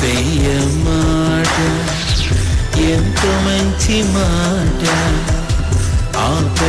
ఏసయ్య మాట ఎంత మంచి మాట ఆపద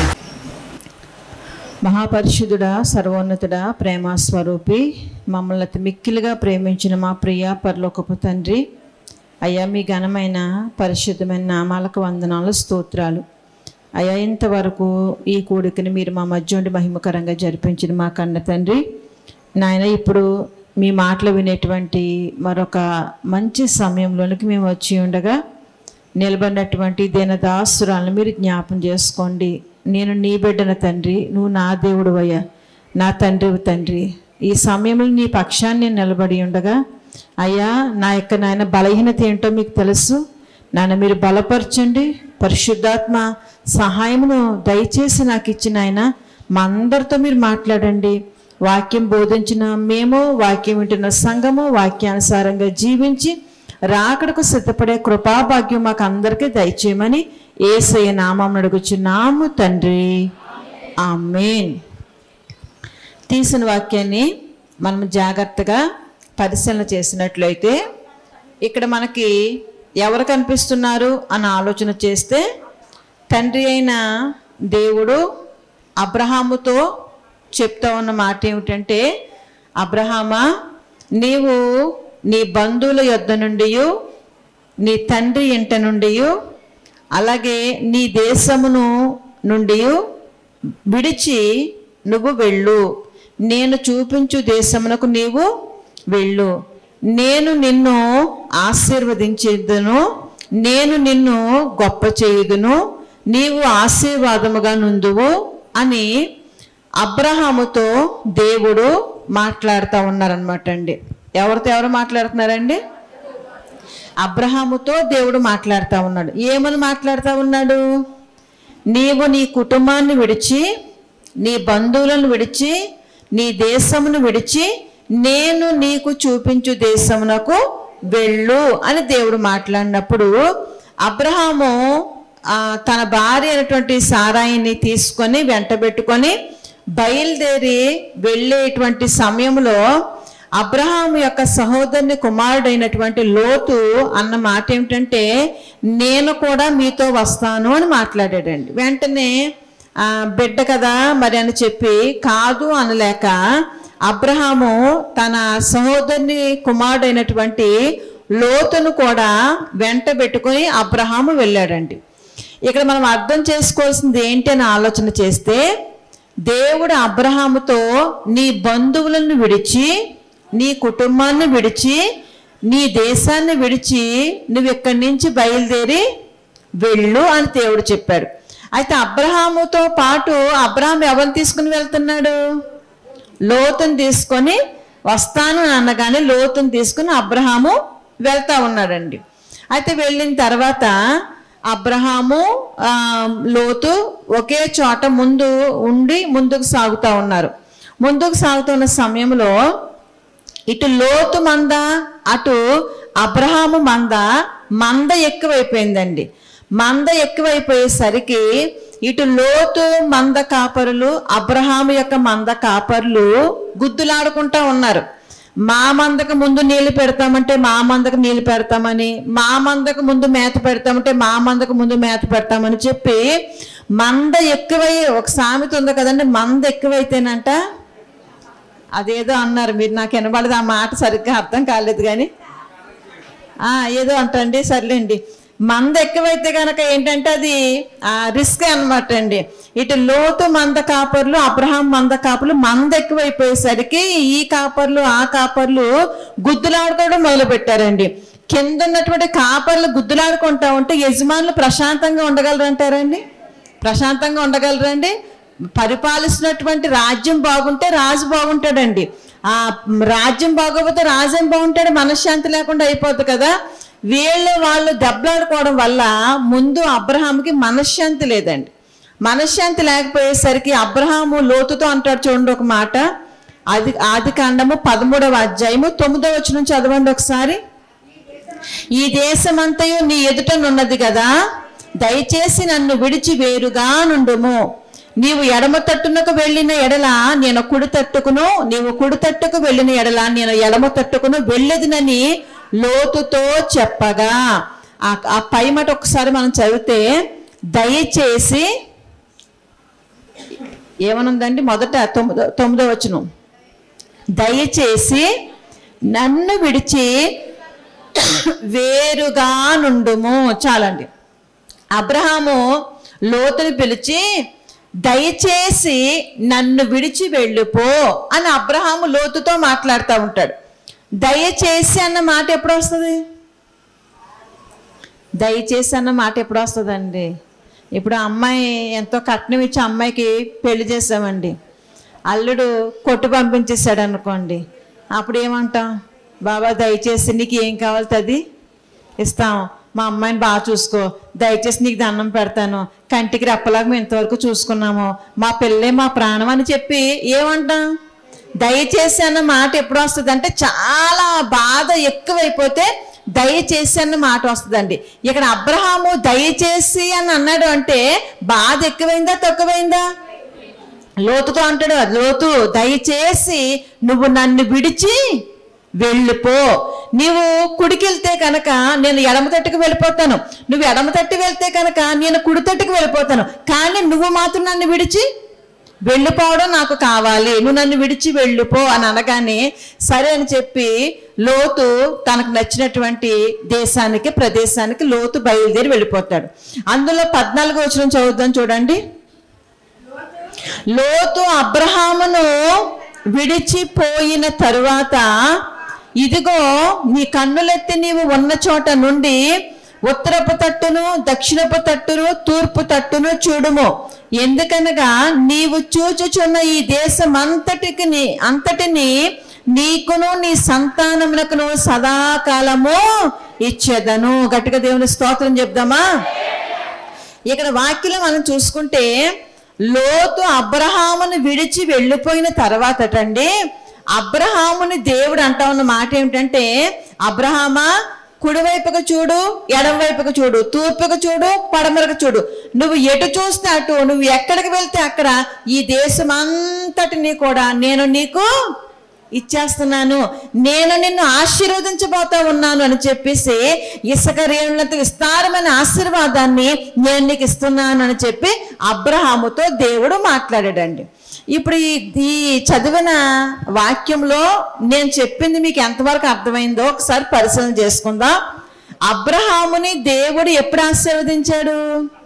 మహాపరిశుద్ధుడా సర్వోన్నతుడా ప్రేమ స్వరూపి మమ్మల్ని అతి మిక్కిలిగా ప్రేమించిన మా ప్రియ పరలోకపు తండ్రి అయ్యా మీ ఘనమైన పరిశుద్ధమైన నామాలకు వందనాలు స్తోత్రాలు అయ్యా ఇంతవరకు ఈ కూడికని మీరు మా మధ్య ఉండి మహిమకరంగా జరిపించిన మా కన్న తండ్రి నాయన ఇప్పుడు మీ మాటలు వినేటువంటి మరొక మంచి సమయంలోనికి మేము వచ్చి ఉండగా నిలబడినటువంటి దీనదాసురాలను మీరు జ్ఞాపం చేసుకోండి నేను నీ బిడ్డన తండ్రి నువ్వు నా దేవుడు అయ్యా నా తండ్రి తండ్రి ఈ సమయంలో నీ పక్షాన్ని నేను నిలబడి ఉండగా అయ్యా నా యొక్క నాయన బలహీనత ఏంటో మీకు తెలుసు నాన్న మీరు బలపరచండి పరిశుద్ధాత్మ సహాయమును దయచేసి నాకు ఇచ్చిన ఆయన మా అందరితో మీరు మాట్లాడండి వాక్యం బోధించిన మేము వాక్యం వింటున్న సంఘము వాక్యానుసారంగా జీవించి రాకడకు సిద్ధపడే కృపాభాగ్యం మాకు అందరికీ దయచేయమని ఏసయ్య నామం అడుగుచున్నాము తండ్రి ఆమెన్ తీసిన వాక్యాన్ని మనం జాగ్రత్తగా పరిశీలన చేసినట్లయితే ఇక్కడ మనకి ఎవరు కనిపిస్తున్నారు అని ఆలోచన చేస్తే తండ్రి అయిన దేవుడు అబ్రహాముతో చెప్తా ఉన్న మాట ఏమిటంటే అబ్రహామా నీవు నీ బంధువుల యొద్ద నుండి నీ తండ్రి ఇంట నుండి అలాగే నీ దేశమును నుండి విడిచి నువ్వు వెళ్ళు నేను చూపించు దేశమునకు నీవు వెళ్ళు నేను నిన్ను ఆశీర్వదించేదను నేను నిన్ను గొప్ప చేయుదును నీవు ఆశీర్వాదముగా నుందువు అని అబ్రహాముతో దేవుడు మాట్లాడుతూ ఉన్నారనమాట అండి ఎవరితో ఎవరు మాట్లాడుతున్నారండి అబ్రహాముతో దేవుడు మాట్లాడుతూ ఉన్నాడు ఏమని మాట్లాడుతూ ఉన్నాడు నీవు నీ కుటుంబాన్ని విడిచి నీ బంధువులను విడిచి నీ దేశమును విడిచి నేను నీకు చూపించు దేశమునకు వెళ్ళు అని దేవుడు మాట్లాడినప్పుడు అబ్రహాము ఆ, తన భార్య అయినటువంటి సారాయిని తీసుకొని వెంటబెట్టుకొని బయలుదేరి వెళ్ళేటువంటి సమయంలో అబ్రహాం యొక్క సహోదరుని కుమారుడైనటువంటి లోతు అన్న మాట ఏమిటంటే నేను కూడా మీతో వస్తాను అని మాట్లాడాడండి వెంటనే ఆ, బిడ్డ కదా మరి అని చెప్పి కాదు అనలేక అబ్రహాము తన సహోదరుని కుమారుడైనటువంటి లోతును కూడా వెంట పెట్టుకొని అబ్రహాము వెళ్ళాడండి ఇక్కడ మనం అర్థం చేసుకోవాల్సింది ఏంటి అని ఆలోచన చేస్తే దేవుడు అబ్రహాముతో నీ బంధువులను విడిచి నీ కుటుంబాన్ని విడిచి నీ దేశాన్ని విడిచి నువ్వు ఇక్కడి నుంచి బయలుదేరి వెళ్ళు అని దేవుడు చెప్పాడు అయితే అబ్రహాముతో పాటు అబ్రహాం ఎవరిని తీసుకుని వెళ్తున్నాడు లోతుని తీసుకొని వస్తాను అని అనగానే లోతుని తీసుకుని అబ్రహాము వెళ్తా ఉన్నాడండి అయితే వెళ్ళిన తర్వాత అబ్రహాము ఆ, లోతు ఒకే చోట ముందు ఉండి ముందుకు సాగుతూ ఉన్నారు ముందుకు సాగుతున్న సమయంలో ఇటు లోతు మంద అటు అబ్రహాము మంద మంద ఎక్కువైపోయిందండి మంద ఎక్కువైపోయేసరికి ఇటు లోతు మంద కాపరులు అబ్రహాము యొక్క మంద కాపరులు గుద్దులాడుకుంటా ఉన్నారు మా మందకు ముందు నీళ్లు పెడతామంటే మా మందకు నీళ్లు పెడతామని మా మందకు ముందు మేత పెడతామంటే మా మందకు ముందు మేత పెడతామని చెప్పి మంద ఎక్కువై ఒక సామెత ఉంది కదండి మంద ఎక్కువైతేనంట అదేదో అన్నారు మీరు నాకు వినబడదు ఆ మాట సరిగ్గా అర్థం కాలేదు కానీ ఆ, ఏదో అంటండి సర్లేండి మంద ఎక్కువైతే కనుక ఏంటంటే అది రిస్క్ అనమాట అండి ఇటు లోతు మంద కాపర్లు అబ్రహాం మంద కాపర్లు మంద ఎక్కువైపోయేసరికి ఈ కాపర్లు ఆ కాపర్లు గుద్దులాడుకోవడం మొదలు పెట్టారండి కింద ఉన్నటువంటి కాపర్లు గుద్దులాడుకుంటా ఉంటే యజమానులు ప్రశాంతంగా ఉండగలరంటారండి ప్రశాంతంగా ఉండగలరండి పరిపాలిస్తున్నటువంటి రాజ్యం బాగుంటే రాజు బాగుంటాడండి ఆ రాజ్యం బాగోకపోతే రాజు ఏం బాగుంటాడు మనశ్శాంతి లేకుండా అయిపోద్ది కదా వీళ్ళు వాళ్ళు దెబ్బలాడుకోవడం వల్ల ముందు అబ్రహాంకి మనశ్శాంతి లేదండి మనశ్శాంతి లేకపోయేసరికి అబ్రహాము లోతుతో అంటాడు చూడండి ఒక మాట అది ఆది కాండము పదమూడవ అధ్యాయము తొమ్మిదవ వచ్చిన చదవండి ఒకసారి ఈ దేశమంతయు నీ ఎదుటనున్నది కదా దయచేసి నన్ను విడిచి వేరుగా నుండుము నీవు ఎడమ తట్టునకు వెళ్ళిన ఎడల నేను కుడి తట్టుకును నీవు కుడి తట్టుకు వెళ్ళిన ఎడల నేను ఎడమ తట్టుకును వెళ్ళేదినని లోతుతో చెప్పగా ఆ ఆ పై మాట ఒకసారి మనం చదివితే దయచేసి ఏమనుందండి మొదట తొమ్మిదో తొమ్మిదో వచనం దయచేసి నన్ను విడిచి వేరుగా నుండుము చాలండి అబ్రహాము లోతుని పిలిచి దయచేసి నన్ను విడిచి వెళ్ళిపో అని అబ్రహాము లోతుతో మాట్లాడుతూ ఉంటాడు దయచేసి అన్న మాట ఎప్పుడు వస్తుంది దయచేసి అన్న మాట ఎప్పుడు వస్తుందండి ఇప్పుడు ఆ అమ్మాయి ఎంతో కట్నం ఇచ్చి అమ్మాయికి పెళ్లి చేసామండి అల్లుడు కొట్టు పంపించేశాడు అనుకోండి అప్పుడు ఏమంటాం బాబా దయచేసి నీకు ఏం కావాలి తది ఇస్తాం మా అమ్మాయిని బాగా చూసుకో దయచేసి నీకు దండం పెడతాను కంటికి రెప్పలాగా మేము ఇంతవరకు చూసుకున్నాము మా పిల్లే మా ప్రాణం అని చెప్పి ఏమంటాం దయచేసి అన్న మాట ఎప్పుడు వస్తుంది అంటే చాలా బాధ ఎక్కువైపోతే దయచేసి అన్న మాట వస్తుందండి ఇక్కడ అబ్రహాము దయచేసి అని అన్నాడు అంటే బాధ ఎక్కువైందా తక్కువైందా లోతుతో అంటాడు లోతు దయచేసి నువ్వు నన్ను విడిచి వెళ్ళిపో నీవు కుడికెళ్తే కనుక నేను ఎడమ తట్టుకు వెళ్ళిపోతాను నువ్వు ఎడమ తట్టు వెళ్తే కనుక నేను కుడి తట్టుకు వెళ్ళిపోతాను కానీ నువ్వు మాత్రం నన్ను విడిచి వెళ్ళిపోవడం నాకు కావాలి నువ్వు నన్ను విడిచి వెళ్ళిపో అని అనగానే సరే అని చెప్పి లోతు తనకు నచ్చినటువంటి దేశానికి ప్రదేశానికి లోతు బయలుదేరి వెళ్ళిపోతాడు అందులో పద్నాలుగు వచ్చిన చదువుదాం చూడండి లోతు అబ్రహామును విడిచిపోయిన తరువాత ఇదిగో నీ కన్నులెత్తి నీవు ఉన్న చోట నుండి ఉత్తరపు తట్టును దక్షిణపు తట్టును తూర్పు తట్టును చూడుము ఎందుకనగా నీవు చూచుచున్న ఈ దేశం అంతటికి నీ- అంతటిని నీకును నీ సంతానమునకును సదాకాలము ఇచ్చేదను గట్టిగా దేవుని స్తోత్రం చెప్దామా ఇక్కడ వాక్యలో మనం చూసుకుంటే లోతు అబ్రహామును విడిచి వెళ్ళిపోయిన తర్వాతటండి అబ్రహాముని దేవుడు అంటా ఉన్న మాట ఏమిటంటే అబ్రహామా కుడివైపుకు చూడు ఎడమవైపుకు చూడు తూర్పుకు చూడు పడమరకు చూడు నువ్వు ఎటు చూస్తే అటు నువ్వు ఎక్కడికి వెళ్తే అక్కడ ఈ దేశం అంతటిని కూడా నేను నీకు ఇచ్చేస్తున్నాను నేను నిన్ను ఆశీర్వదించబోతా ఉన్నాను అని చెప్పేసి ఇసుక రేణులంత విస్తారమైన ఆశీర్వాదాన్ని నేను నీకు ఇస్తున్నాను అని చెప్పి అబ్రహాముతో దేవుడు మాట్లాడాడండి ఇప్పుడు ఈ ఈ చదివిన వాక్యంలో నేను చెప్పింది మీకు ఎంతవరకు అర్థమైందో ఒకసారి పరిశీలన చేసుకుందాం అబ్రహాముని దేవుడు ఎప్పుడు ఆశీర్వదించాడు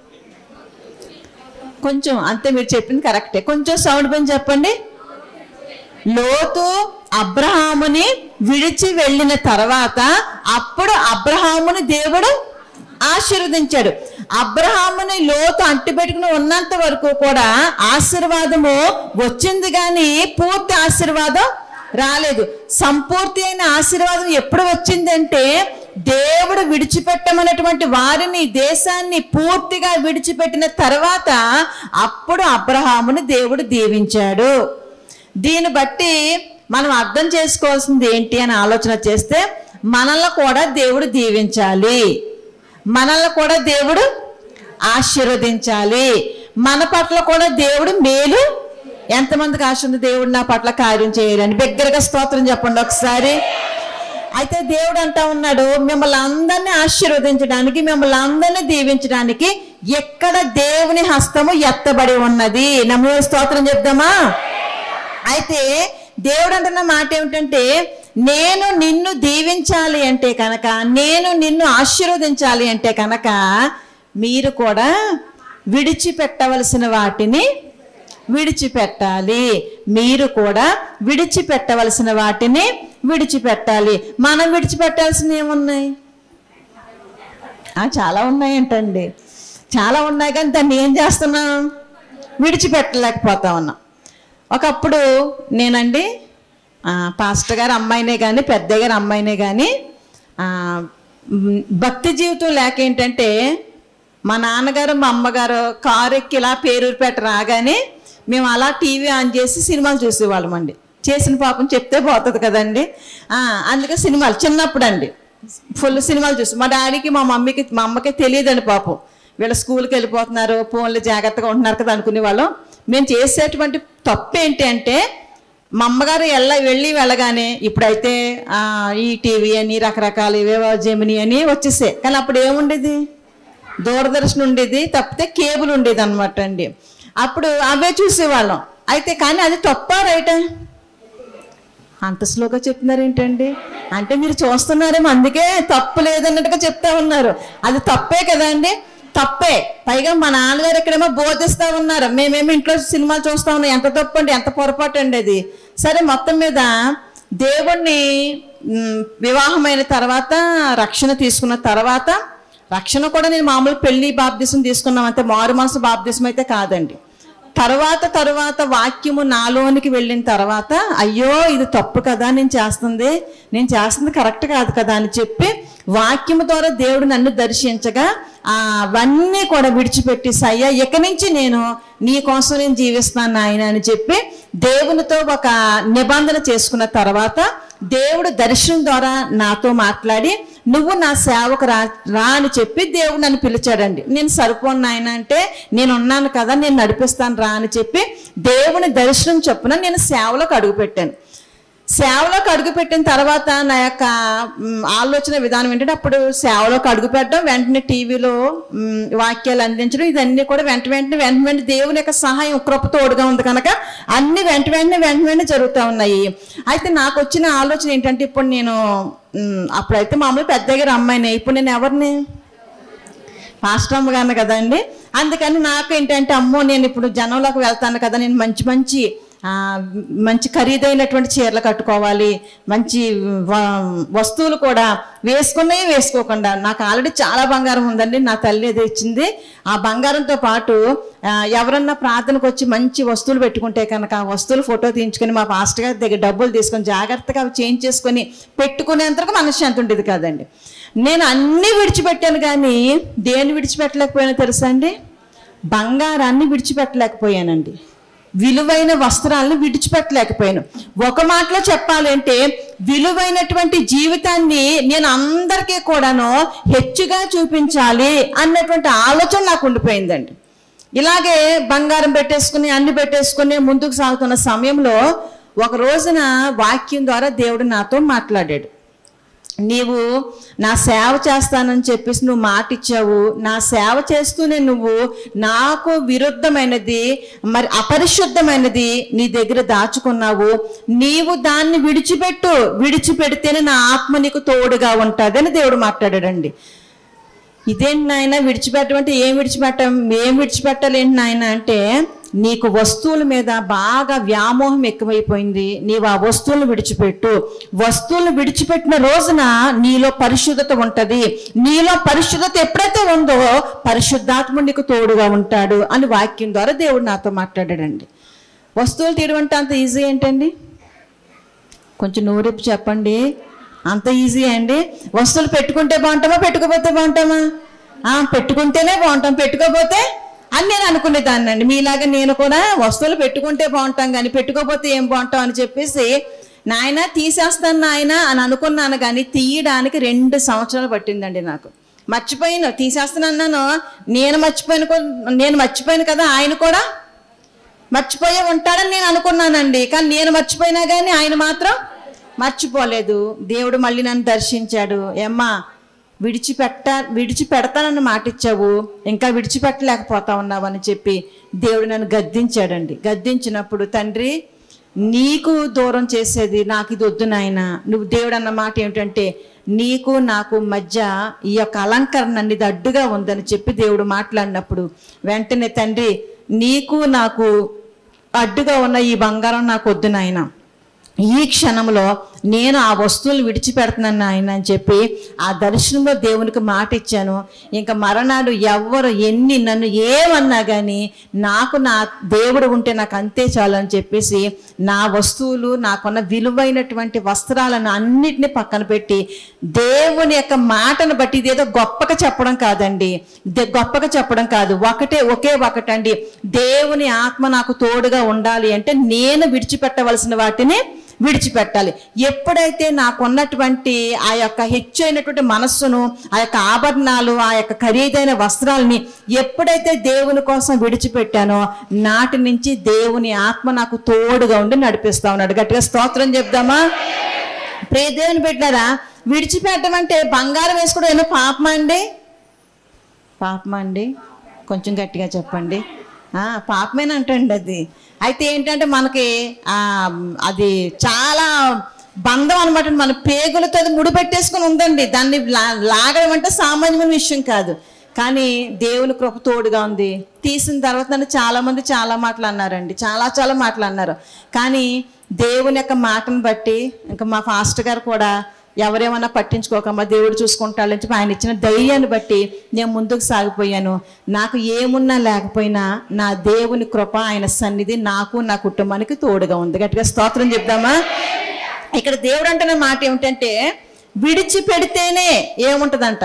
కొంచెం అంతే మీరు చెప్పింది కరెక్టే కొంచెం సౌండ్ పని చెప్పండి లోతు అబ్రహాముని విడిచి వెళ్ళిన తర్వాత అప్పుడు అబ్రహాముని దేవుడు ఆశీర్వదించాడు అబ్రహాముని లోతు అంటిపెట్టుకుని ఉన్నంత వరకు కూడా ఆశీర్వాదము వచ్చింది కానీ పూర్తి ఆశీర్వాదం రాలేదు సంపూర్తి అయిన ఆశీర్వాదం ఎప్పుడు వచ్చిందంటే దేవుడు విడిచిపెట్టమన్నటువంటి వారిని దేశాన్ని పూర్తిగా విడిచిపెట్టిన తర్వాత అప్పుడు అబ్రహాముని దేవుడు దీవించాడు దీన్ని బట్టి మనం అర్థం చేసుకోవాల్సింది ఏంటి అని ఆలోచన చేస్తే మనల్ని కూడా దేవుడు దీవించాలి మనల్ని కూడా దేవుడు ఆశీర్వదించాలి మన పట్ల కూడా దేవుడు మేలు ఎంతమందికి ఆశ ఉంది దేవుడు నా పట్ల కార్యం చేయాలని బిగ్గరగా స్తోత్రం చెప్పండి ఒకసారి అయితే దేవుడు అంటా ఉన్నాడు మిమ్మల్ని అందరినీ ఆశీర్వదించడానికి మిమ్మల్ని అందరినీ దీవించడానికి ఎక్కడ దేవుని హస్తము ఎత్తబడి ఉన్నది నమ్మ స్తోత్రం చెప్దామా అయితే దేవుడు అంటున్న మాట ఏమిటంటే నేను నిన్ను దీవించాలి అంటే కనుక నేను నిన్ను ఆశీర్వదించాలి అంటే కనుక మీరు కూడా విడిచిపెట్టవలసిన వాటిని విడిచిపెట్టాలి మీరు కూడా విడిచిపెట్టవలసిన వాటిని విడిచిపెట్టాలి మనం విడిచిపెట్టాల్సినవి ఏమున్నాయి ఆ, చాలా ఉన్నాయంటండి చాలా ఉన్నాయి కానీ దాన్ని ఏం చేస్తున్నాం విడిచిపెట్టలేకపోతా ఉన్నాం ఒకప్పుడు నేనండి ఆ, పాస్టర్ గారి అమ్మాయినే కానీ పెద్ద గారి అమ్మాయినే కానీ ఆ, మ్, భక్తి జీవితం లేక ఏంటంటే మా నాన్నగారు మా అమ్మగారు కారు ఎక్కి ఇలా పేరూరుపేట రాగానే మేము అలా టీవీ ఆన్ చేసి సినిమాలు చూసేవాళ్ళం అండి చేసిన పాపం చెప్తే పోతుంది కదండి ఆ, అందుకే సినిమాలు చిన్నప్పుడు అండి ఫుల్ సినిమాలు చూసి మా డాడీకి మా మమ్మీకి మా అమ్మకి తెలియదండి పాపం వీళ్ళ స్కూల్కి వెళ్ళిపోతున్నారు ఫోన్లు జాగ్రత్తగా ఉంటున్నారు కదా అనుకునే వాళ్ళం మేము చేసేటువంటి తప్పు ఏంటి అంటే మా అమ్మగారు ఎల్ల వెళ్ళి వెళ్ళగానే ఇప్పుడైతే ఆ, ఈ టీవీ అని రకరకాల ఇవేవో జెమిని అని వచ్చేసాయి కానీ అప్పుడు ఏముండేది దూరదర్శన్ ఉండేది తప్పితే కేబుల్ ఉండేది అనమాట అండి అప్పుడు అవే చూసేవాళ్ళం అయితే కానీ అది తప్ప రైటా అంత స్లోగా చెప్తున్నారు ఏంటండి అంటే మీరు చూస్తున్నారేమో అందుకే తప్పు లేదన్నట్టుగా చెప్తా ఉన్నారు అది తప్పే కదా అండి తప్పే పైగా మా నాన్నగారు ఇక్కడేమో బోధిస్తా ఉన్నారు మేమేమో ఇంట్లో సినిమాలు చూస్తా ఉన్నాం ఎంత తప్పు అండి ఎంత పొరపాటు అండి అది సరే మొత్తం మీద దేవుణ్ణి మ్, వివాహమైన తర్వాత రక్షణ తీసుకున్న తర్వాత రక్షణ కూడా నేను మామూలు పెళ్లి బాప్దిసం తీసుకున్నాం అంతే మారు మనసు బాప్దిసం అయితే కాదండి తర్వాత తర్వాత వాక్యము నాలోనికి వెళ్ళిన తర్వాత అయ్యో ఇది తప్పు కదా నేను చేస్తుంది నేను చేస్తుంది కరెక్ట్ కాదు కదా అని చెప్పి వాక్యము ద్వారా దేవుడు నన్ను దర్శించగా ఆ, అవన్నీ కూడా విడిచిపెట్టి సయ్యా ఇక నుంచి నేను నీ కోసం నేను జీవిస్తాను నాయన అని చెప్పి దేవునితో ఒక నిబంధన చేసుకున్న తర్వాత దేవుడు దర్శనం ద్వారా నాతో మాట్లాడి నువ్వు నా సేవకు రా రా అని చెప్పి దేవుడు నన్ను పిలిచాడండి నేను సరిపోను నాయన అంటే నేను ఉన్నాను కదా నేను నడిపిస్తాను రా అని చెప్పి దేవుని దర్శనం చొప్పున నేను సేవలోకి అడుగుపెట్టాను సేవలోకి అడుగుపెట్టిన తర్వాత నా యొక్క మ్, ఆలోచన విధానం ఏంటంటే అప్పుడు సేవలోకి అడుగుపెట్టడం వెంటనే టీవీలో మ్, వాక్యాలు అందించడం ఇదన్నీ కూడా వెంట వెంటనే వెంట వెంటనే దేవుని యొక్క సహాయం కృప తోడుగా ఉంది కనుక అన్ని వెంట వెంటనే వెంట వెంటనే జరుగుతూ ఉన్నాయి అయితే నాకు వచ్చిన ఆలోచన ఏంటంటే ఇప్పుడు నేను మ్, అప్పుడైతే మామూలు పెద్ద దగ్గర అమ్మాయిని ఇప్పుడు నేను ఎవరిని పాస్టర్ అమ్మ గారు కదండి అందుకని నాకు ఏంటంటే అమ్మో నేను ఇప్పుడు జనంలోకి వెళ్తాను కదా నేను మంచి మంచి ఆ, మంచి ఖరీదైనటువంటి చీరలు కట్టుకోవాలి మంచి వ- వస్తువులు కూడా వేసుకునే వేసుకోకుండా నాకు ఆల్రెడీ చాలా బంగారం ఉందండి నా తల్లి ఏదో ఇచ్చింది ఆ బంగారంతో పాటు ఆ, ఎవరన్నా ప్రార్థనకు వచ్చి మంచి వస్తువులు పెట్టుకుంటే కనుక ఆ వస్తువులు ఫోటో తీయించుకొని మా పాస్టర్ గారి దగ్గర డబ్బులు తీసుకొని జాగ్రత్తగా అవి చేంజ్ చేసుకొని పెట్టుకునేంతకు మనశ్శాంతి ఉండేది కాదండి నేను అన్నీ విడిచిపెట్టాను కానీ దేన్ని విడిచిపెట్టలేకపోయానో తెలుసా అండి బంగారాన్ని విడిచిపెట్టలేకపోయానండి విలువైన వస్త్రాలను విడిచిపెట్టలేకపోయాను ఒక మాటలో చెప్పాలంటే విలువైనటువంటి జీవితాన్ని నేను అందరికీ కూడాను హెచ్చుగా చూపించాలి అన్నటువంటి ఆలోచన నాకు ఉండిపోయిందండి ఇలాగే బంగారం పెట్టేసుకుని అన్ని పెట్టేసుకుని ముందుకు సాగుతున్న సమయంలో ఒక రోజున వాక్యం ద్వారా దేవుడు నాతో మాట్లాడాడు నీవు నా సేవ చేస్తానని చెప్పేసి నువ్వు మాట ఇచ్చావు నా సేవ చేస్తూనే నువ్వు నాకు విరుద్ధమైనది మరి అపరిశుద్ధమైనది నీ దగ్గర దాచుకున్నావు నీవు దాన్ని విడిచిపెట్టు విడిచిపెడితేనే నా ఆత్మ నీకు తోడుగా ఉంటుంది అని దేవుడు మాట్లాడాడండి ఇదేంటి నాయన విడిచిపెట్టమంటే ఏం విడిచిపెట్టం ఏం విడిచిపెట్టాలేంటి నాయన అంటే నీకు వస్తువుల మీద బాగా వ్యామోహం ఎక్కువైపోయింది నీవు ఆ వస్తువులను విడిచిపెట్టు వస్తువులను విడిచిపెట్టిన రోజున నీలో పరిశుద్ధత ఉంటది నీలో పరిశుద్ధత ఎప్పుడైతే ఉందో పరిశుద్ధాత్మ నీకు తోడుగా ఉంటాడు అని వాక్యం ద్వారా దేవుడు నాతో మాట్లాడాడండి వస్తువులు తీయడం అంటే అంత ఈజీ ఏంటండి కొంచెం నూరిప్పి చెప్పండి అంత ఈజీ అండి వస్తువులు పెట్టుకుంటే బాగుంటామా పెట్టుకోపోతే బాగుంటామా ఆ, పెట్టుకుంటేనే బాగుంటాం పెట్టుకోపోతే అని నేను అనుకునేదాన్ని అండి మీలాగా నేను కూడా వస్తువులు పెట్టుకుంటే బాగుంటాం కానీ పెట్టుకోపోతే ఏం బాగుంటాం అని చెప్పేసి నాయన తీసేస్తాను నాయన అని అనుకున్నాను కానీ తీయడానికి రెండు సంవత్సరాలు పట్టిందండి నాకు మర్చిపోయాను తీసేస్తాను అన్నాను నేను మర్చిపోయాను కూ- నేను మర్చిపోయాను కదా ఆయన కూడా మర్చిపోయే ఉంటాడని నేను అనుకున్నానండి కానీ నేను మర్చిపోయినా కానీ ఆయన మాత్రం మర్చిపోలేదు దేవుడు మళ్ళీ నన్ను దర్శించాడు ఏమ్మా విడిచిపెట్ట విడిచిపెడతానని మాట ఇచ్చావు ఇంకా విడిచిపెట్టలేకపోతా ఉన్నావు అని చెప్పి దేవుడు నన్ను గద్దించాడండి గద్దించినప్పుడు తండ్రి నీకు దూరం చేసేది నాకు ఇది వద్దు నాయన నువ్వు దేవుడు అన్న మాట ఏమిటంటే నీకు నాకు మధ్య ఈ యొక్క అలంకరణ అనేది అడ్డుగా ఉందని చెప్పి దేవుడు మాట్లాడినప్పుడు వెంటనే తండ్రి నీకు నాకు అడ్డుగా ఉన్న ఈ బంగారం నాకు వద్దు నాయన ఈ క్షణంలో నేను ఆ వస్తువులు విడిచిపెడుతున్నాను ఆయన అని చెప్పి ఆ దర్శనంలో దేవునికి మాట ఇచ్చాను ఇంకా మరణాలు ఎవ్వరు ఎన్ని నన్ను ఏమన్నా కానీ నాకు నా దేవుడు ఉంటే నాకు అంతే చాలు అని చెప్పేసి నా వస్తువులు నాకున్న విలువైనటువంటి వస్త్రాలను అన్నిటిని పక్కన పెట్టి దేవుని యొక్క మాటను బట్టి ఇదేదో గొప్పగా చెప్పడం కాదండి దే- గొప్పగా చెప్పడం కాదు ఒకటే ఒకే ఒకటండి దేవుని ఆత్మ నాకు తోడుగా ఉండాలి అంటే నేను విడిచిపెట్టవలసిన వాటిని విడిచిపెట్టాలి ఎప్పుడైతే నాకున్నటువంటి ఆ యొక్క హెచ్చైనటువంటి మనస్సును ఆ యొక్క ఆభరణాలు ఆ యొక్క ఖరీదైన వస్త్రాలని ఎప్పుడైతే దేవుని కోసం విడిచిపెట్టానో నాటి నుంచి దేవుని ఆత్మ నాకు తోడుగా ఉండి నడిపిస్తా ఉన్నాడు గట్టిగా స్తోత్రం చెప్దామా ప్రియ దేవుని బిడ్డారా విడిచిపెట్టమంటే బంగారం వేసుకోవడం ఏమో పాపమా అండి పాపమా అండి కొంచెం గట్టిగా చెప్పండి ఆ, పాపమేనంటండి అది అయితే ఏంటంటే మనకి ఆ, అది చాలా బంధం అనమాట మన పేగులతో అది ముడిపెట్టేసుకుని ఉందండి దాన్ని లా- లాగడం అంటే సామాన్యమైన విషయం కాదు కానీ దేవుని కృప తోడుగా ఉంది తీసిన తర్వాత నన్ను చాలా మంది చాలా మాటలు అన్నారండి చాలా చాలా మాటలు అన్నారు కానీ దేవుని యొక్క మాటను బట్టి ఇంకా మా ఫాస్టర్ గారు కూడా ఎవరేమన్నా పట్టించుకోకమ్మా దేవుడు చూసుకుంటాడని చెప్పి ఆయన ఇచ్చిన ధైర్యాన్ని బట్టి నేను ముందుకు సాగిపోయాను నాకు ఏమున్నా లేకపోయినా నా దేవుని కృప ఆయన సన్నిధి నాకు నా కుటుంబానికి తోడుగా ఉంది గట్టిగా స్తోత్రం చెప్దామా ఇక్కడ దేవుడు అంటున్న మాట ఏమిటంటే విడిచిపెడితేనే ఏముంటదంట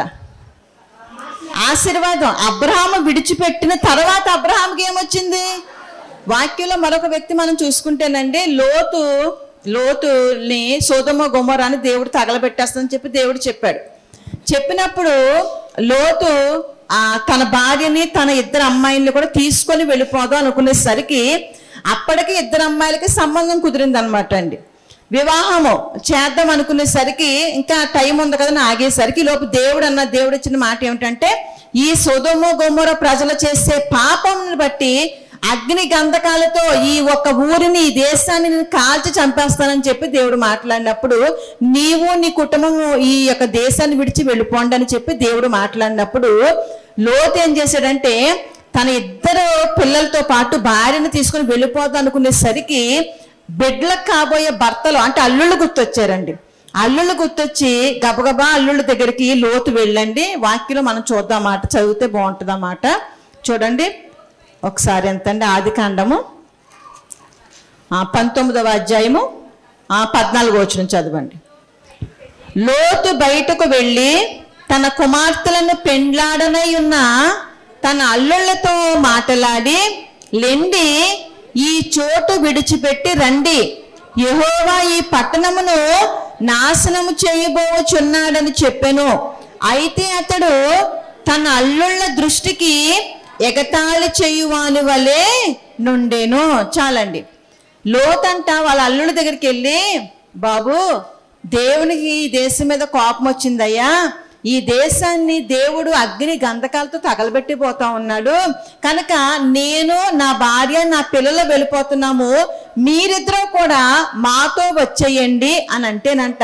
ఆశీర్వాదం అబ్రహాము విడిచిపెట్టిన తర్వాత అబ్రహాంకి ఏమొచ్చింది వాక్యంలో మరొక వ్యక్తి మనం చూసుకుంటేనండి లోతు లోతుని సోదమ గుమ్మరాన్ని దేవుడు తగలబెట్టేస్తుందని చెప్పి దేవుడు చెప్పాడు చెప్పినప్పుడు లోతు ఆ తన భార్యని తన ఇద్దరు అమ్మాయిల్ని కూడా తీసుకొని వెళ్ళిపోదాం అనుకునేసరికి అప్పటికి ఇద్దరు అమ్మాయిలకి సంబంధం కుదిరింది అనమాట అండి వివాహము చేద్దాం అనుకునేసరికి ఇంకా టైం ఉంది కదా అని ఆగేసరికి ఈ లోపు దేవుడు అన్న దేవుడు ఇచ్చిన మాట ఏమిటంటే ఈ సొదొమ గొమ్మర ప్రజలు చేసే పాపం బట్టి అగ్ని గంధకాలతో ఈ ఒక్క ఊరిని ఈ దేశాన్ని నేను కాల్చి చంపేస్తానని చెప్పి దేవుడు మాట్లాడినప్పుడు నీవు నీ కుటుంబము ఈ యొక్క దేశాన్ని విడిచి వెళ్ళిపోండి అని చెప్పి దేవుడు మాట్లాడినప్పుడు లోతు ఏం చేశాడంటే తన ఇద్దరు పిల్లలతో పాటు భార్యను తీసుకుని వెళ్ళిపోదాం అనుకునేసరికి బిడ్డలకు కాబోయే భర్తలు అంటే అల్లుళ్ళు గుర్తొచ్చారండి అల్లుళ్ళు గుర్తొచ్చి గబగబా అల్లుళ్ళ దగ్గరికి లోతు వెళ్ళండి వాక్యలో మనం చూద్దాం మాట చదివితే బాగుంటుంది అన్నమాట చూడండి ఒకసారి ఎంతండి ఆది కాండము ఆ, పంతొమ్మిదవ అధ్యాయము ఆ, పద్నాలుగో వచ్చిన చదవండి లోతు బయటకు వెళ్ళి తన కుమార్తెలను పెండ్లాడనై ఉన్న తన అల్లుళ్ళతో మాటలాడి లెండి ఈ చోటు విడిచిపెట్టి రండి యెహోవా ఈ పట్టణమును నాశనము చేయబోచున్నాడని చెప్పెను అయితే అతడు తన అల్లుళ్ళ దృష్టికి ఎగతాళి చేయువాని వలె నుండెను చాలండి లోతంట వాళ్ళ అల్లుడి దగ్గరికి వెళ్ళి బాబు దేవునికి ఈ దేశం మీద కోపం వచ్చిందయ్యా ఈ దేశాన్ని దేవుడు అగ్ని గంధకాలతో తగలబెట్టిపోతా ఉన్నాడు కనుక నేను నా భార్య నా పిల్లలు వెళ్ళిపోతున్నాము మీరిద్దరూ కూడా మాతో వచ్చేయండి అని అంటేనంట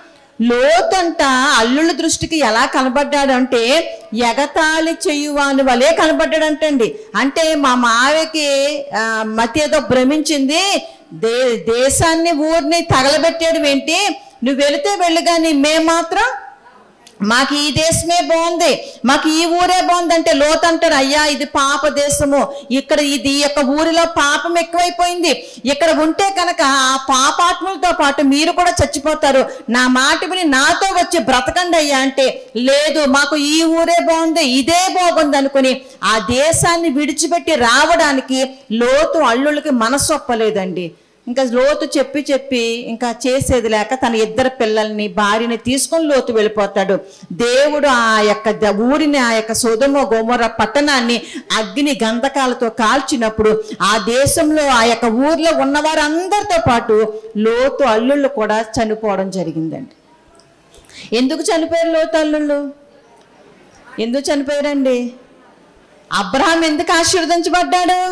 లోతంట అల్లుళ్ళ దృష్టికి ఎలా కనబడ్డాడు అంటే ఎగతాళి చెయ్యువాని వలే కనబడ్డాడంటండి అంటే మా మావకి ఆ, మతి ఏదో భ్రమించింది దే దేశాన్ని ఊరిని తగలబెట్టాడు ఏంటి నువ్వు వెళితే వెళ్ళు కానీ మేము మాత్రం మాకు ఈ దేశమే బాగుంది మాకు ఈ ఊరే బాగుంది అంటే లోతు అంటాడు అయ్యా ఇది పాప దేశము ఇక్కడ ఇది ఈ యొక్క ఊరిలో పాపం ఎక్కువైపోయింది ఇక్కడ ఉంటే కనుక ఆ పాపాత్ములతో పాటు మీరు కూడా చచ్చిపోతారు నా మాట విని నాతో వచ్చి బ్రతకండి అయ్యా అంటే లేదు మాకు ఈ ఊరే బాగుంది ఇదే బాగుంది అనుకుని ఆ దేశాన్ని విడిచిపెట్టి రావడానికి లోతు అల్లుళ్ళకి మనసు ఒప్పలేదండి ఇంకా లోతు చెప్పి చెప్పి ఇంకా చేసేది లేక తన ఇద్దరు పిల్లల్ని భార్యని తీసుకొని లోతు వెళ్ళిపోతాడు దేవుడు ఆ యొక్క ద- ఊరిని ఆ యొక్క సోదమ గోమర పట్టణాన్ని అగ్ని గంధకాలతో కాల్చినప్పుడు ఆ దేశంలో ఆ యొక్క ఊర్లో ఉన్నవారందరితో పాటు లోతు అల్లుళ్ళు కూడా చనిపోవడం జరిగిందండి ఎందుకు చనిపోయారు లోతు అల్లుళ్ళు ఎందుకు చనిపోయారండి అబ్రహాం ఎందుకు ఆశీర్వదించబడ్డాడు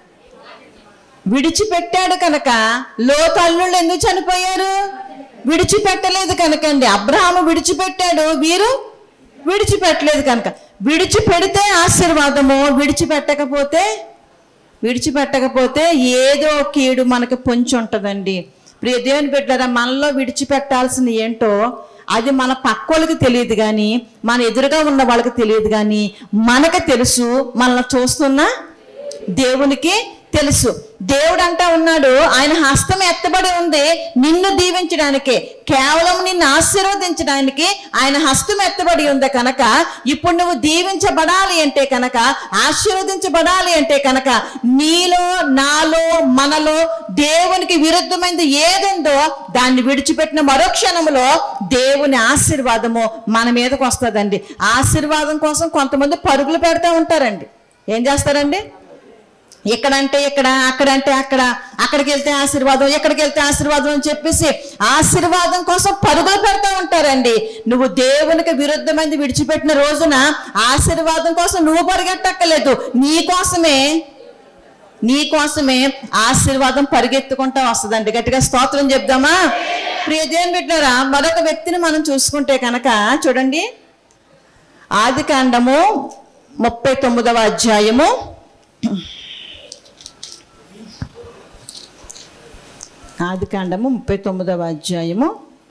విడిచిపెట్టాడు కనుక లోతు అల్లుళ్ళు ఎందుకు చనిపోయారు విడిచిపెట్టలేదు కనుకండి అబ్రహాము విడిచిపెట్టాడు వీరు విడిచిపెట్టలేదు కనుక విడిచిపెడితే ఆశీర్వాదము విడిచిపెట్టకపోతే విడిచిపెట్టకపోతే ఏదో కీడు మనకి పొంచి ఉంటుందండి ప్రియ దేవుని బిడ్డరా మనలో విడిచిపెట్టాల్సింది ఏంటో అది మన పక్కోళ్ళకి తెలియదు కానీ మన ఎదురుగా ఉన్న వాళ్ళకి తెలియదు కానీ మనకు తెలుసు మనల్ని చూస్తున్న దేవునికి తెలుసు దేవుడు అంటా ఉన్నాడు ఆయన హస్తం ఎత్తబడి ఉంది నిన్ను దీవించడానికి కేవలం నిన్ను ఆశీర్వదించడానికి ఆయన హస్తం ఎత్తబడి ఉంది కనుక ఇప్పుడు నువ్వు దీవించబడాలి అంటే కనుక ఆశీర్వదించబడాలి అంటే కనుక నీలో నాలో మనలో దేవునికి విరుద్ధమైనది ఏదుందో దాన్ని విడిచిపెట్టిన మరో క్షణంలో దేవుని ఆశీర్వాదము మన మీదకి వస్తుందండి ఆశీర్వాదం కోసం కొంతమంది పరుగులు పెడతా ఉంటారండి ఏం చేస్తారండి ఇక్కడంటే ఇక్కడ అక్కడంటే అక్కడ అక్కడికి వెళ్తే ఆశీర్వాదం ఎక్కడికి వెళ్తే ఆశీర్వాదం అని చెప్పేసి ఆశీర్వాదం కోసం పరుగులు పెడతా ఉంటారండి నువ్వు దేవునికి విరుద్ధమైనది విడిచిపెట్టిన రోజున ఆశీర్వాదం కోసం నువ్వు పరిగెట్టక్కర్లేదు నీ కోసమే నీ కోసమే ఆశీర్వాదం పరిగెత్తుకుంటా వస్తుందండి గట్టిగా స్తోత్రం చెప్దామా ప్రియదేని బిడ్డారా మరొక వ్యక్తిని మనం చూసుకుంటే కనుక చూడండి ఆది కాండము ముప్పై తొమ్మిదవ అధ్యాయము ఆది కాండము ముప్పై తొమ్మిదవ అధ్యాయము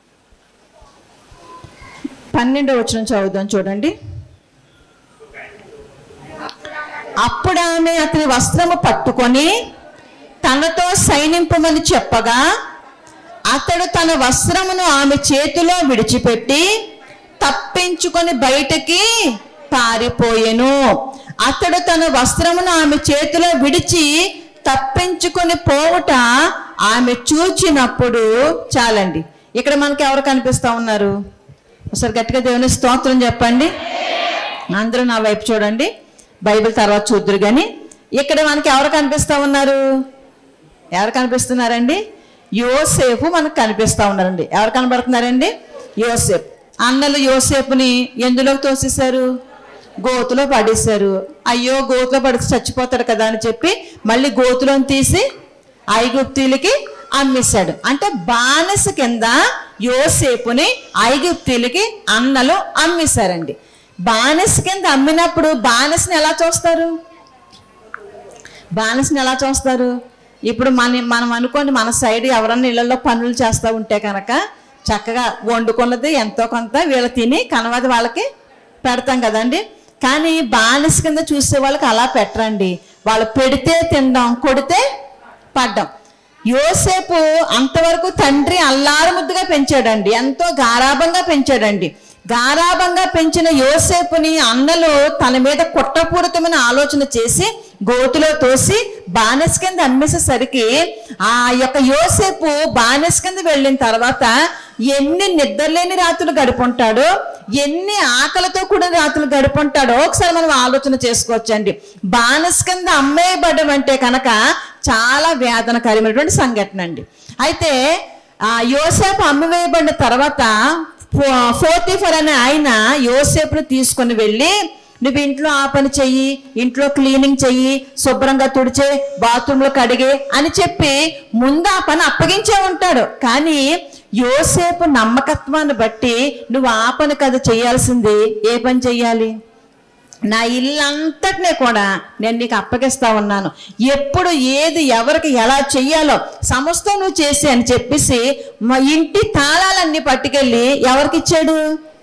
పన్నెండవ వచనం చదువుదాం చూడండి అప్పుడు ఆమె అతని వస్త్రము పట్టుకొని తనతో సైనింపమని చెప్పగా అతడు తన వస్త్రమును ఆమె చేతిలో విడిచిపెట్టి తప్పించుకొని బయటకి పారిపోయెను అతడు తన వస్త్రమును ఆమె చేతిలో విడిచి తప్పించుకొని పోవుట ఆమె చూచినప్పుడు చాలండి ఇక్కడ మనకి ఎవరు కనిపిస్తా ఉన్నారు ఒకసారి గట్టిగా దేవుని స్తోత్రం చెప్పండి అందరూ నా వైపు చూడండి బైబిల్ తర్వాత చూద్దరు కానీ ఇక్కడ మనకి ఎవరు కనిపిస్తా ఉన్నారు ఎవరు కనిపిస్తున్నారండి యోసేపు మనకు కనిపిస్తా ఉన్నారండి ఎవరు కనబడుతున్నారండి యోసేపు అన్నలు యోసేపుని ఎందులోకి తోసేశారు గోతులో పడేశారు అయ్యో గోతులో పడితే చచ్చిపోతాడు కదా అని చెప్పి మళ్ళీ గోతులోని తీసి ఐగుప్తీలకి అమ్మేశాడు అంటే బానిస కింద యోసేపుని ఐగుప్తీలకి అన్నలు అమ్మేశారండి బానిస కింద అమ్మినప్పుడు బానిసని ఎలా చూస్తారు బానిసని ఎలా చూస్తారు ఇప్పుడు మన మనం అనుకోండి మన సైడ్ ఎవరన్నా ఇళ్లలో పనులు చేస్తూ ఉంటే కనుక చక్కగా వండుకున్నది ఎంతో కొంత వీళ్ళు తిని కనవది వాళ్ళకి పెడతాం కదండి కానీ బానిస కింద చూసే వాళ్ళకి అలా పెట్టరండి వాళ్ళు పెడితే తినడం కొడితే పడ్డం యోసేపు అంతవరకు తండ్రి అల్లారు ముద్దుగా పెంచాడండి ఎంతో గారాభంగా పెంచాడండి గారాభంగా పెంచిన యోసేపుని అన్నలు తన మీద కుట్రపూరితమైన ఆలోచన చేసి గోతులో తోసి బానిస కింద అమ్మేసేసరికి ఆ యొక్క యోసేపు బానిస కింద వెళ్ళిన తర్వాత ఎన్ని నిద్రలేని రాత్రులు గడుపుంటాడో ఎన్ని ఆకలితో కూడిన రాత్రులు గడుపుంటాడో ఒకసారి మనం ఆలోచన చేసుకోవచ్చండి బానిస కింద అమ్మేయబడడం అంటే కనుక చాలా వేదనకరమైనటువంటి సంఘటన అండి అయితే ఆ యోసేపు అమ్మివేయబడిన తర్వాత ఫోర్టీఫర్ అనే ఆయన యోసేపును తీసుకొని వెళ్ళి నువ్వు ఇంట్లో ఆ పని చెయ్యి ఇంట్లో క్లీనింగ్ చెయ్యి శుభ్రంగా తుడిచే బాత్రూంలో కడిగే అని చెప్పి ముందు ఆ పని అప్పగించే ఉంటాడు కానీ యోసేపు నమ్మకత్వాన్ని బట్టి నువ్వు ఆ పని కదా చేయాల్సింది ఏ పని చెయ్యాలి నా ఇల్లంతటినీ కూడా నేను నీకు అప్పగిస్తా ఉన్నాను ఎప్పుడు ఏది ఎవరికి ఎలా చెయ్యాలో సమస్తం నువ్వు చేసి అని చెప్పేసి మా ఇంటి తాళాలన్నీ పట్టుకెళ్ళి ఎవరికి ఇచ్చాడు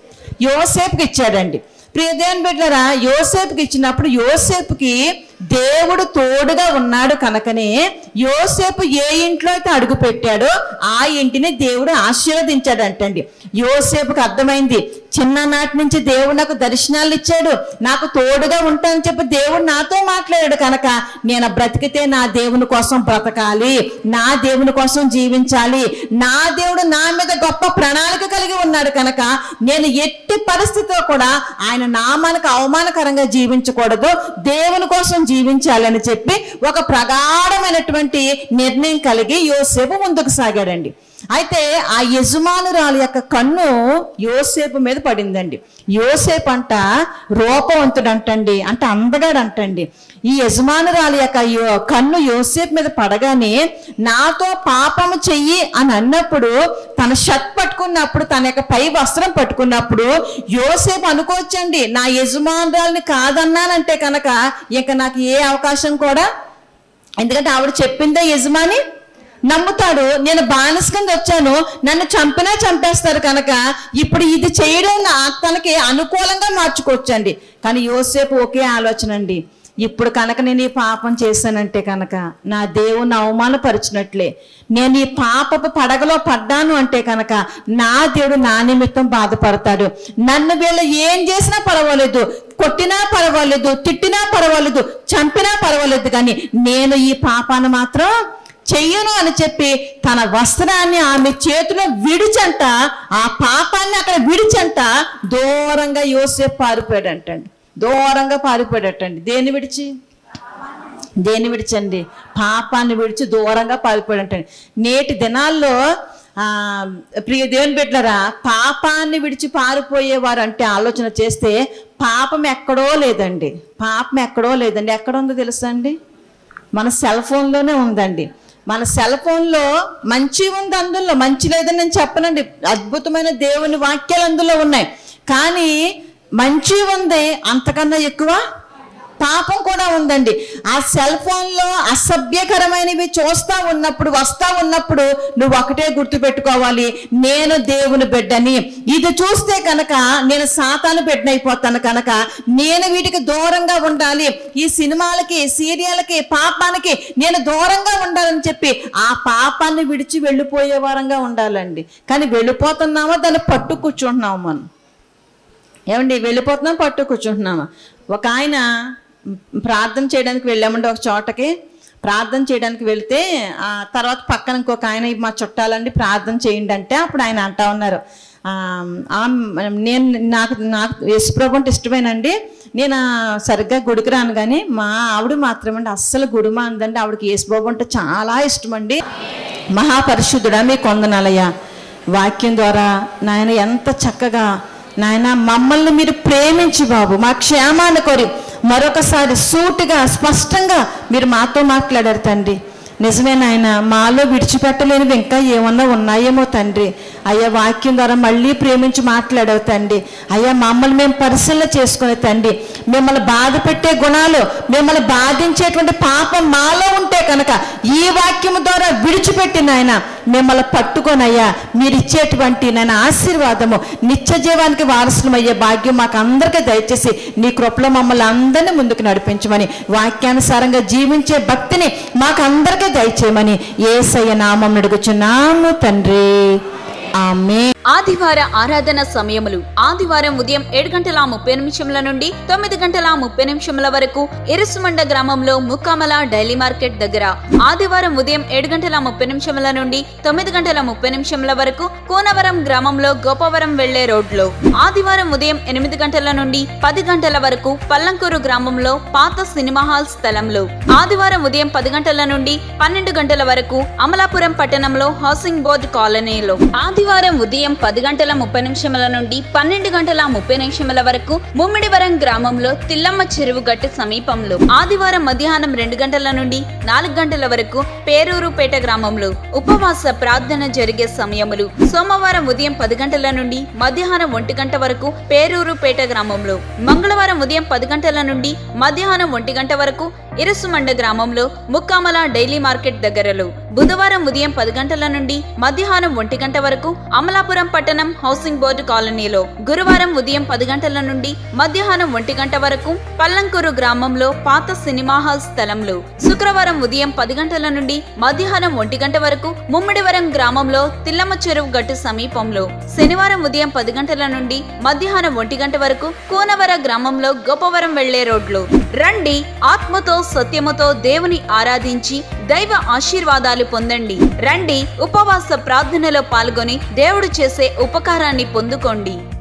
యోసేపుకి ఇచ్చాడండి ప్రియదేవన్ బిడ్డరా యోసేపుకి ఇచ్చినప్పుడు యోసేపుకి దేవుడు తోడుగా ఉన్నాడు కనుకనే యోసేపు ఏ ఇంట్లో అయితే అడుగు పెట్టాడో ఆ ఇంటిని దేవుడు ఆశీర్వదించాడంటండి యోసేపుకి అర్థమైంది చిన్ననాటి నుంచి దేవుడు నాకు దర్శనాలు ఇచ్చాడు నాకు తోడుగా ఉంటానని చెప్పి దేవుడు నాతో మాట్లాడాడు కనుక నేను బ్రతికితే నా దేవుని కోసం బ్రతకాలి నా దేవుని కోసం జీవించాలి నా దేవుడు నా మీద గొప్ప ప్రణాళిక కలిగి ఉన్నాడు కనుక నేను ఎట్టి పరిస్థితిలో కూడా ఆయన నామానికి అవమానకరంగా జీవించకూడదు దేవుని కోసం జీవించాలని చెప్పి ఒక ప్రగాఢమైనటువంటి నిర్ణయం కలిగి యోసేపు ముందుకు సాగాడండి అయితే ఆ యజమానురాలు యొక్క కన్ను యోసేపు మీద పడిందండి యోసేపు అంట రూపవంతుడు అంటండి అంటే అందగాడు అంటండి ఈ యజమానురాలు యొక్క యో- కన్ను యోసేపు మీద పడగానే నాతో పాపము చెయ్యి అని అన్నప్పుడు తన షర్ట్ పట్టుకున్నప్పుడు తన యొక్క పై వస్త్రం పట్టుకున్నప్పుడు యోసేపు అనుకోవచ్చండి నా యజమానురాల్ని కాదన్నానంటే కనుక ఇక నాకు ఏ అవకాశం కూడా ఎందుకంటే ఆవిడ చెప్పిందే యజమాని నమ్ముతాడు నేను బానిస కింద వచ్చాను నన్ను చంపినా చంపేస్తారు కనుక ఇప్పుడు ఇది చేయడం నా తనకి అనుకూలంగా మార్చుకోవచ్చండి కానీ యోసేపు ఒకే ఆలోచన అండి ఇప్పుడు కనుక నేను ఈ పాపం చేశానంటే కనుక నా దేవుని అవమానపరిచినట్లే నేను ఈ పాపపు పడగలో పడ్డాను అంటే కనుక నా దేవుడు నా నిమిత్తం బాధపడతాడు నన్ను వీళ్ళు ఏం చేసినా పర్వాలేదు కొట్టినా పర్వాలేదు తిట్టినా పర్వాలేదు చంపినా పర్వాలేదు కానీ నేను ఈ పాపాన్ని మాత్రం చెయ్యను అని చెప్పి తన వస్త్రాన్ని ఆమె చేతిలో విడిచంట ఆ పాపాన్ని అక్కడ విడిచంట దూరంగా యోసేపు పారిపోయాడంటండి దూరంగా పారిపోయాడటండి దేన్ని విడిచి దేన్ని విడిచండి పాపాన్ని విడిచి దూరంగా పారిపోయాడంటండి నేటి దినాల్లో ఆ, ప్రియ దేవుని బిడ్డలరా పాపాన్ని విడిచి పారిపోయేవారు అంటే ఆలోచన చేస్తే పాపం ఎక్కడో లేదండి పాపం ఎక్కడో లేదండి ఎక్కడ ఉందో తెలుసా అండి మన సెల్ ఫోన్లోనే ఉందండి మన సెల్ ఫోన్లో మంచి ఉంది అందులో మంచి లేదని నేను చెప్పనండి అద్భుతమైన దేవుని వాక్యాలు అందులో ఉన్నాయి కానీ మంచి ఉంది అంతకన్నా ఎక్కువ పాపం కూడా ఉందండి ఆ సెల్ ఫోన్లో అసభ్యకరమైనవి చూస్తా ఉన్నప్పుడు వస్తా ఉన్నప్పుడు నువ్వు ఒకటే గుర్తు పెట్టుకోవాలి నేను దేవుని బిడ్డని ఇది చూస్తే కనుక నేను సాతాను బిడ్డనైపోతాను కనుక నేను వీటికి దూరంగా ఉండాలి ఈ సినిమాలకి సీరియల్కి పాపానికి నేను దూరంగా ఉండాలని చెప్పి ఆ పాపాన్ని విడిచి వెళ్ళిపోయే వారంగా ఉండాలండి కానీ వెళ్ళిపోతున్నామా దాన్ని పట్టు కూర్చుంటున్నాము మనం ఏమండి వెళ్ళిపోతున్నాం పట్టు కూర్చుంటున్నామా ఒక ఆయన ప్రార్థన చేయడానికి వెళ్ళామండి ఒక చోటకి ప్రార్థన చేయడానికి వెళ్తే ఆ తర్వాత పక్కన ఇంకొక ఆయన మా చుట్టాలండి ప్రార్థన చేయండి అంటే అప్పుడు ఆయన అంటా ఉన్నారు ఆ, ఆ, నేను నాకు నాకు యేసుప్రభు అంటే ఇష్టమేనండి నేను ఆ, సరిగ్గా గుడికి రాను కానీ మా ఆవిడ మాత్రమండి అస్సలు గుడిమా అందండి ఆవిడకి యేసుబాబు అంటే చాలా ఇష్టమండి మహాపరిశుద్ధుడా మీ కొందనాలయ్య వాక్యం ద్వారా నాయన ఎంత చక్కగా నాయన మమ్మల్ని మీరు ప్రేమించి బాబు మా క్షేమాన్ని కోరి మరొకసారి సూటిగా స్పష్టంగా మీరు మాతో మాట్లాడారు తండ్రి నిజమే నాయన మాలో విడిచిపెట్టలేనివి ఇంకా ఏమన్నా ఉన్నాయేమో తండ్రి అయ్యా వాక్యం ద్వారా మళ్ళీ ప్రేమించి మాట్లాడావు తండ్రి అయ్యా మమ్మల్ని మేము పరిశీలన చేసుకునే తండ్రి మిమ్మల్ని బాధ పెట్టే గుణాలు మిమ్మల్ని బాధించేటువంటి పాపం మాలో ఉంటే కనుక ఈ వాక్యం ద్వారా విడిచిపెట్టి నాయన మిమ్మల్ని పట్టుకొనయ్యా మీరు ఇచ్చేటువంటి నేను ఆశీర్వాదము నిత్య జీవానికి వారసులం అయ్యే భాగ్యం మాకు అందరికీ దయచేసి నీ కృపలో మమ్మల్ని అందరినీ ముందుకు నడిపించమని వాక్యానుసారంగా జీవించే భక్తిని మాకు అందరికీ దయచేయమని ఏసయ్య నామం అడుగుచున్నాము తండ్రి ఆమె ఆదివార ఆరాధన సమయములు ఆదివారం ఉదయం ఏడు గంటల ముప్పై నిమిషముల నుండి తొమ్మిది గంటల ముప్పై నిమిషముల వరకు ఎరుసుమండ గ్రామంలో ముక్కామల డైలీ మార్కెట్ దగ్గర ఆదివారం ఉదయం ఏడు గంటల ముప్పై నిమిషముల నుండి తొమ్మిది గంటల ముప్పై నిమిషముల వరకు కోనవరం గ్రామంలో గోపవరం వెళ్లే రోడ్లో ఆదివారం ఉదయం ఎనిమిది గంటల నుండి పది గంటల వరకు పల్లంకూరు గ్రామంలో పాత సినిమా హాల్ స్థలంలో ఆదివారం ఉదయం పది గంటల నుండి పన్నెండు గంటల వరకు అమలాపురం పట్టణంలో హౌసింగ్ బోర్డు కాలనీలో ఆదివారం ఉదయం పది గంటల ముప్పై నిమిషముల నుండి పన్నెండు గంటల ముప్పై నిమిషముల వరకు ముమ్మిడివరం గ్రామంలో తిల్లమ్మ చెరువు గట్టు సమీపంలో ఆదివారం మధ్యాహ్నం రెండు గంటల నుండి నాలుగు గంటల వరకు పేరూరుపేట గ్రామంలో ఉపవాస ప్రార్థన జరిగే సమయములు సోమవారం ఉదయం పది గంటల నుండి మధ్యాహ్నం ఒంటి గంట వరకు పేరూరుపేట గ్రామంలో మంగళవారం ఉదయం పది గంటల నుండి మధ్యాహ్నం ఒంటి గంట వరకు ఇరుసుమండ గ్రామంలో ముక్కామల డైలీ మార్కెట్ దగ్గరలో బుధవారం ఉదయం పది గంటల నుండి మధ్యాహ్నం ఒంటి గంట వరకు అమలాపురం పట్టణం హౌసింగ్ బోర్డు కాలనీలో గురువారం ఉదయం పది గంటల నుండి మధ్యాహ్నం ఒంటి గంట వరకు పల్లంకూరు గ్రామంలో పాత సినిమా హాల్ స్థలంలో శుక్రవారం ఉదయం పది గంటల నుండి మధ్యాహ్నం ఒంటి గంట వరకు ముమ్మిడివరం గ్రామంలో తిల్లమ్మ చెరువు గట్టు సమీపంలో శనివారం ఉదయం పది గంటల నుండి మధ్యాహ్నం ఒంటి గంట వరకు కోనవర గ్రామంలో గోపవరం వెళ్లే రోడ్లో రండి ఆత్మతో సత్యముతో దేవుని ఆరాధించి దైవ ఆశీర్వాదాలు పొందండి రండి ఉపవాస ప్రార్థనలో పాల్గొని దేవుడు చేసే ఉపకారాన్ని పొందుకోండి